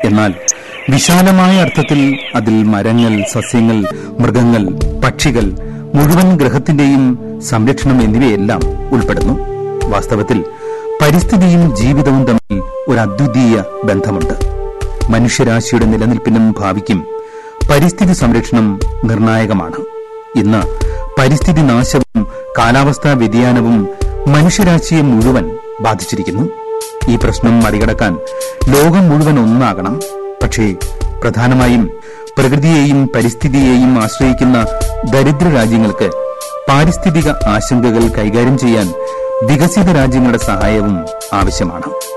എന്നാൽ വിശാലമായ അർത്ഥത്തിൽ അതിൽ മരങ്ങൾ സസ്യങ്ങൾ മൃഗങ്ങൾ പക്ഷികൾ മുഴുവൻ ഗ്രഹത്തിന്റെയും സംരക്ഷണം എന്നിവയെല്ലാം ഉൾപ്പെടുന്നു വാസ്തവത്തിൽ പരിസ്ഥിതിയും ജീവിതവും തമ്മിൽ ഒരു അദ്വിതീയ ബന്ധമുണ്ട് മനുഷ്യരാശിയുടെ നിലനിൽപ്പിനും ഭാവിക്കും പരിസ്ഥിതി സംരക്ഷണം നിർണായകമാണ് ഇന്ന് പരിസ്ഥിതി നാശവും കാലാവസ്ഥാ വ്യതിയാനവും മനുഷ്യരാശിയെ മുഴുവൻ ബാധിച്ചിരിക്കുന്നു ഈ പ്രശ്നം മറികടക്കാൻ ലോകം മുഴുവൻ ഒന്നാകണം പക്ഷേ പ്രധാനമായും പ്രകൃതിയെയും പരിസ്ഥിതിയെയും ആശ്രയിക്കുന്ന ദരിദ്ര രാജ്യങ്ങൾക്ക് പാരിസ്ഥിതിക ആശങ്കകൾ കൈകാര്യം ചെയ്യാൻ വികസിത രാജ്യങ്ങളുടെ സഹായവും ആവശ്യമാണ്